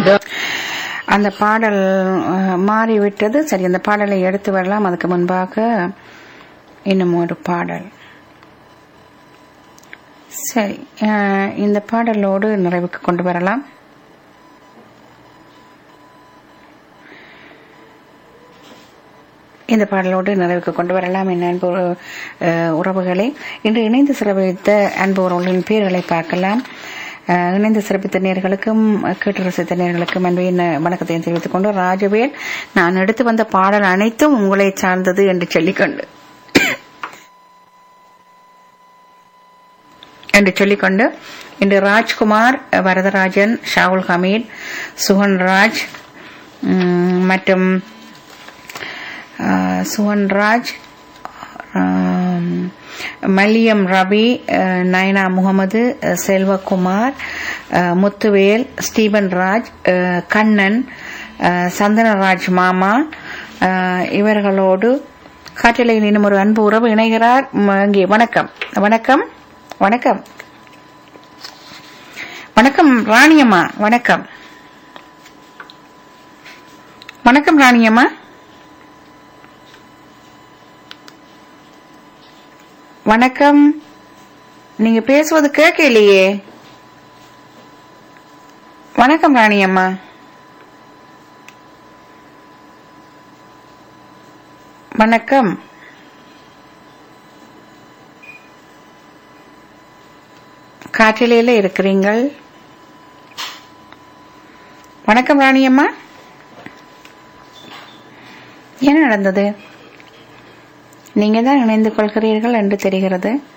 அந்த பாடல் அஹ், மாறிவிட்டது சரி அந்த பாடலை எடுத்து வரலாம் அதுக்கு முன்பாக இன்னும் ஒரு பாடல் சரி அஹ், இந்த பாடலோடு நிறைவுக்கு கொண்டு வரலாம் இந்த பாடலோடு நிறைவுக்கு கொண்டு வரலாம் என் அன்பு அஹ், உறவுகளே இன்று இணைந்து சிறப்பித்த அன்பு உறவுகளின் பேர்களை பார்க்கலாம் அஹ், இணைந்து சிறப்பித்த நேர்களுக்கும் கேட்டு ரசித்த நேர்களுக்கும் அன்பின் வணக்கத்தை தெரிவித்துக் கொண்டு ராஜவேல் நான் எடுத்து வந்த பாடல் அனைத்தும் உங்களை சார்ந்தது என்று சொல்லிக்கொண்டு என்று சொல்லிக்கொண்டு இன்று ராஜ்குமார் வரதராஜன் ஷாகுல் ஹமீத் சுகன்ராஜ் உம், மற்றும் அஹ், சுகன்ராஜ் ஆம், மல்லியம் ரவி அஹ், நயனா முகமது அஹ், செல்வகுமார் அஹ், முத்துவேல் ஸ்டீபன் ராஜ் அஹ், கண்ணன் அஹ், சந்தனராஜ் மாமா அஹ், இவர்களோடு காற்றலையில் இன்னும் ஒரு அன்பு உறவு இணைகிறார் ம- இங்கே வணக்கம் வணக்கம் வணக்கம் வணக்கம் ராணியம்மா வணக்கம் வணக்கம் ராணியம்மா வணக்கம் நீங்க பேசுவது கேட்கலையே வணக்கம் ராணியம்மா வணக்கம் காற்றிலையில இருக்கிறீங்கள் வணக்கம் ராணியம்மா என்ன நடந்தது நீங்க தான் இணைந்து கொள்கிறீர்கள் என்று தெரிகிறது